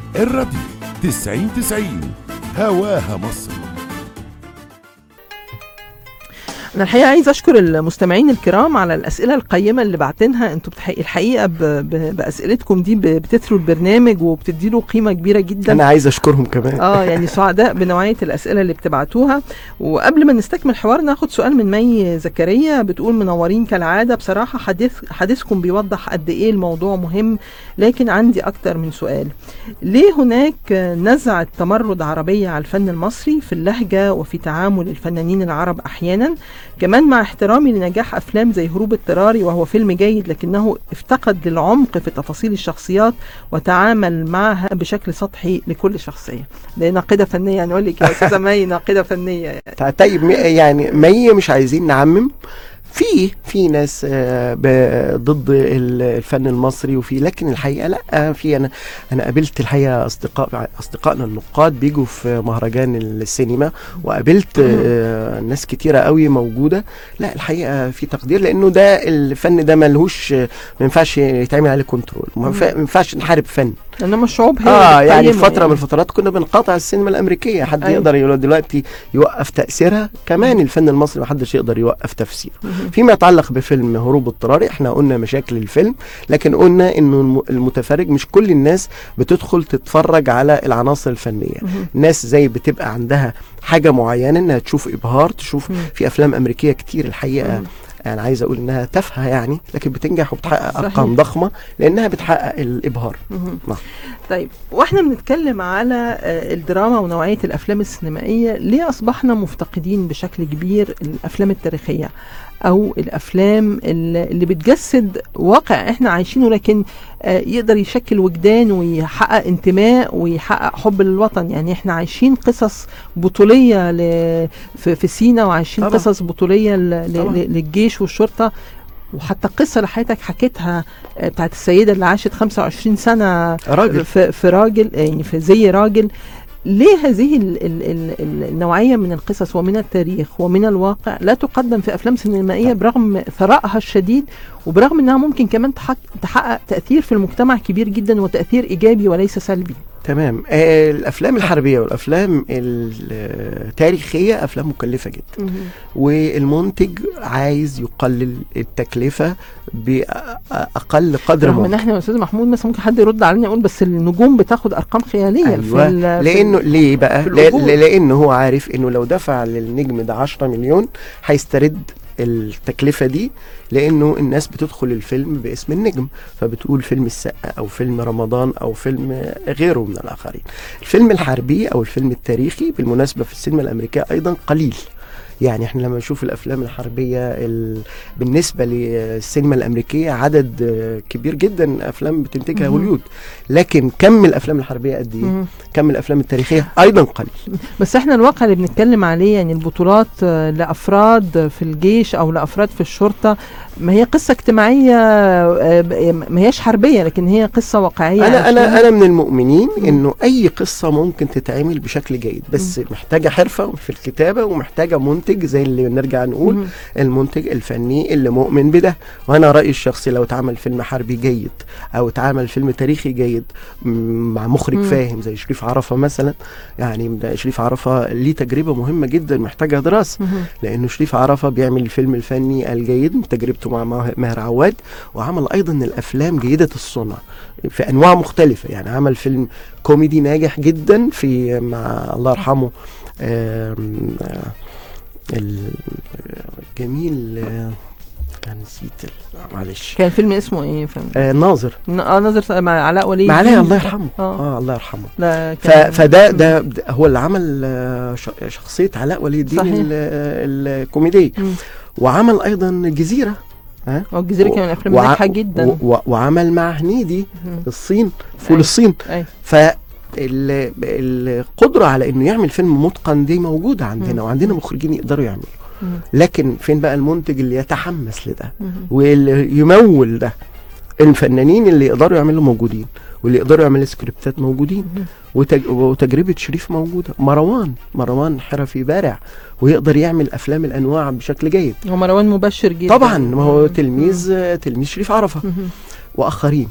الراديو 90 90 هواها مصر انا الحقيقه عايز اشكر المستمعين الكرام على الاسئله القيمه اللي بعتنها انتوا بتحقيق الحقيقه ب... ب... باسئلتكم دي ب... بتثروا البرنامج وبتدي له قيمه كبيره جدا انا عايز اشكرهم كمان اه يعني سعداء بنوعيه الاسئله اللي بتبعتوها وقبل ما نستكمل حوار ناخد سؤال من مي زكريا بتقول منورين كالعاده بصراحه حديث حديثكم بيوضح قد ايه الموضوع مهم لكن عندي اكتر من سؤال ليه هناك نزعه تمرد عربيه على الفن المصري في اللهجه وفي تعامل الفنانين العرب احيانا كمان مع احترامي لنجاح افلام زي هروب اضطراري وهو فيلم جيد لكنه افتقد للعمق في تفاصيل الشخصيات وتعامل معها بشكل سطحي لكل شخصيه ده ناقده فنيه نقول لك يا استاذه مي ناقده فنيه يعني. طيب م- يعني مية مش عايزين نعمم في في ناس آه، ب- ضد ال- الفن المصري وفي لكن الحقيقه لا في انا انا قابلت الحقيقه اصدقاء اصدقائنا النقاد بيجوا في مهرجان السينما وقابلت آه، ناس كتيره قوي موجوده لا الحقيقه في تقدير لانه ده الفن ده ملهوش ما ينفعش يتعمل عليه كنترول ما ينفع- ما ينفعش نحارب فن انما الشعوب هي اه اللي يعني بتقيمه فتره من الفترات كنا بنقاطع السينما الامريكيه حد أيوة. يقدر يقول دلوقتي يوقف تاثيرها كمان الفن المصري ما حدش يقدر يوقف تفسيره مهم. فيما يتعلق بفيلم هروب اضطراري احنا قلنا مشاكل الفيلم لكن قلنا انه الم- المتفرج مش كل الناس بتدخل تتفرج على العناصر الفنيه مهم. ناس زي بتبقى عندها حاجه معينه انها تشوف ابهار تشوف مم. في افلام امريكيه كتير الحقيقه مم. انا عايز اقول انها تافهه يعني لكن بتنجح وبتحقق صحيح. ارقام ضخمه لانها بتحقق الابهار مهم. نعم. طيب واحنا بنتكلم على آه، الدراما ونوعيه الافلام السينمائيه ليه اصبحنا مفتقدين بشكل كبير الافلام التاريخيه او الافلام اللي اللي بتجسد واقع احنا عايشينه لكن آه، يقدر يشكل وجدان ويحقق انتماء ويحقق حب للوطن يعني احنا عايشين قصص بطوليه ل... في, في سينا وعايشين طبعا. قصص بطوليه ل... ل... طبعا. ل- للجيش والشرطه وحتى القصه اللي حضرتك حكيتها آه، بتاعت السيده اللي عاشت 25 سنه راجل في, في راجل يعني في زي راجل ليه هذه ال ال ال ال النوعيه من القصص ومن التاريخ ومن الواقع لا تقدم في افلام سينمائيه برغم ثرائها الشديد وبرغم انها ممكن كمان تحقق, تحقق تاثير في المجتمع كبير جدا وتاثير ايجابي وليس سلبي تمام آه الافلام الحربيه والافلام التاريخيه افلام مكلفه جدا والمنتج عايز يقلل التكلفه باقل قدر رغم ان ممكن احنا يا استاذ محمود مثلا ممكن حد يرد علينا يقول بس النجوم بتاخد ارقام خياليه في ايوه ال- في لانه ليه بقى في لا- الأجور. لا- لانه هو عارف انه لو دفع للنجم ده 10 مليون هيسترد التكلفه دي لانه الناس بتدخل الفيلم باسم النجم فبتقول فيلم السقا او فيلم رمضان او فيلم غيره من الاخرين الفيلم الحربي او الفيلم التاريخي بالمناسبه في السينما الامريكيه ايضا قليل يعني احنا لما نشوف الافلام الحربيه ال... بالنسبه للسينما الامريكيه عدد آه، كبير جدا افلام بتنتجها مهم. هوليود لكن كم الافلام الحربيه قد ايه مم. كم الافلام التاريخيه ايضا قليل بس احنا الواقع اللي بنتكلم عليه يعني البطولات آه، لافراد في الجيش او لافراد في الشرطه ما هي قصه اجتماعيه آه، ب- ما هياش حربيه لكن هي قصه واقعيه انا عايشينها. انا انا من المؤمنين مم. انه اي قصه ممكن تتعمل بشكل جيد بس محتاجه حرفه في الكتابه ومحتاجه منتج زي اللي نرجع نقول مم. المنتج الفني اللي مؤمن بده وانا رايي الشخصي لو اتعمل فيلم حربي جيد او اتعمل فيلم تاريخي جيد م- مع مخرج مم. فاهم زي شريف عرفه مثلا يعني ده شريف عرفه ليه تجربه مهمه جدا محتاجه دراسه مهم. لانه شريف عرفه بيعمل الفيلم الفني الجيد تجربته مع ماه- ماهر عواد وعمل ايضا الافلام جيده الصنع في انواع مختلفه يعني عمل فيلم كوميدي ناجح جدا في مع الله يرحمه آم، آه، ال- الجميل آه، انا نسيت ال- معلش كان فيلم اسمه ايه فيلم آه، ناظر اه نظر مع علاء ولي مع علاء الدين. الله يرحمه اه اه الله يرحمه لا ف- كان- فده ده ده هو اللي عمل آه، ش- شخصيه علاء ولي الدين صحيح. ال- ال- الكوميديه مم. وعمل ايضا الجزيره ها هو الجزيره كان من الافلام وع- ناجحه جدا و- و- وعمل مع هنيدي مم. الصين فول أيوة. الصين أيوة. ف ال- القدره على انه يعمل فيلم متقن دي موجوده عندنا مم. وعندنا مخرجين يقدروا يعملوا مم. لكن فين بقى المنتج اللي يتحمس لده مم. واللي يمول ده الفنانين اللي يقدروا يعملوا موجودين واللي يقدروا يعملوا سكريبتات موجودين مم. وتج... وتجربه شريف موجوده مروان مروان حرفي بارع ويقدر يعمل افلام الانواع بشكل جيد هو مروان مبشر جدا طبعا ما هو مم. تلميذ تلميذ شريف عرفه مم. واخرين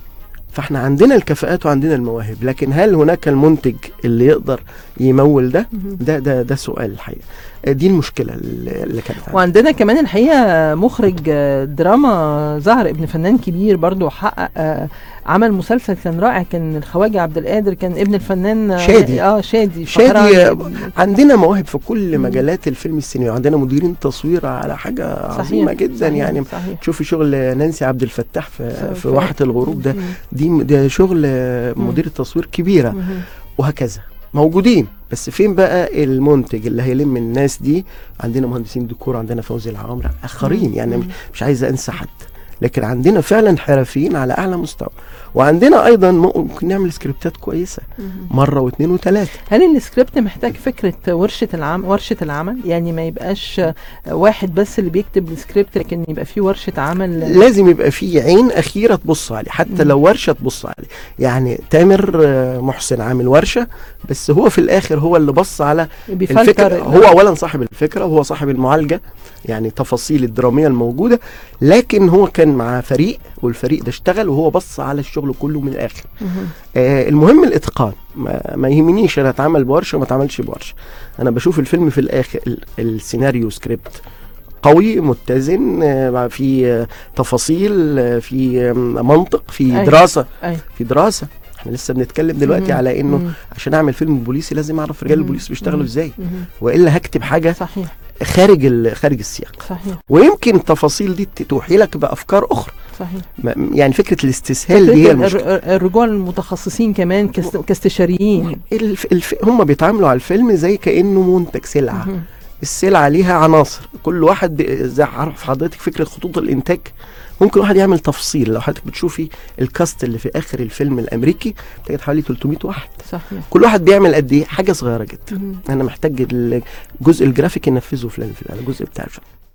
فاحنا عندنا الكفاءات وعندنا المواهب لكن هل هناك المنتج اللي يقدر يمول ده ده ده ده سؤال الحقيقه دي المشكله اللي اللي كانت عندنا. وعندنا كمان الحقيقه مخرج آه، دراما ظهر ابن فنان كبير برضو حقق آه، عمل مسلسل كان رائع كان الخواجه عبد القادر كان ابن الفنان آه، شادي. اه شادي شادي فخراني. عندنا مواهب في كل مم. مجالات الفيلم السينمائي عندنا مديرين تصوير على حاجه عظيمه جدا صحيح، يعني صحيح. تشوفي شغل نانسي عبد الفتاح في, في في- واحه الغروب ده مم. دي ده شغل مدير التصوير كبيره مم. وهكذا موجودين بس فين بقى المنتج اللي هيلم الناس دي عندنا مهندسين ديكور عندنا فوزي العمر اخرين يعني مم. مش- مش عايز انسى حد لكن عندنا فعلا حرفيين على اعلى مستوى وعندنا ايضا ممكن نعمل سكريبتات كويسه مم. مره واثنين وثلاثه هل السكريبت محتاج فكرة ورشة العمل ورشة العمل يعني ما يبقاش واحد بس اللي بيكتب السكريبت لكن يبقى في ورشة عمل لازم يبقى في عين اخيره تبص عليه حتى مم. لو ورشه تبص عليه يعني تامر آه، محسن عامل ورشه بس هو في الاخر هو اللي بص على بيفلتر الفكره هو اولا صاحب الفكره وهو صاحب المعالجه يعني تفاصيل الدراميه الموجوده لكن هو كان مع فريق والفريق ده اشتغل وهو بص على الشغل كله من الاخر مهم. آه المهم الاتقان ما, ما يهمنيش انا اتعمل بورشه وما اتعملش بورشه انا بشوف الفيلم في الاخر ال- السيناريو سكريبت قوي متزن آه، في آه، تفاصيل آه، في آه، منطق في أيوة. دراسه أي. في دراسه احنا لسه بنتكلم دلوقتي مم. على انه مم. عشان اعمل فيلم بوليسي لازم اعرف رجال مم. البوليس بيشتغلوا مم. ازاي مهم. والا هكتب حاجه صحيح خارج ال- خارج السياق صحيح ويمكن التفاصيل دي ت- توحي لك بافكار اخرى صحيح ما- يعني فكره الاستسهال دي هي فكرة المشكله الر- الرجوع المتخصصين كمان كاست- كاستشاريين الف... الف... هم بيتعاملوا على الفيلم زي كانه منتج سلعه مهم. السلعه ليها عناصر كل واحد ب- زي عارف حضرتك فكره خطوط الانتاج ممكن واحد يعمل تفصيل لو حضرتك بتشوفي الكاست اللي في اخر الفيلم الامريكي بتجد حوالي 300 واحد صحيح كل واحد بيعمل قد ايه حاجه صغيره جدا مهم. انا محتاج الجزء الجرافيك ينفذه فلان فلان الجزء بتاع الفيلم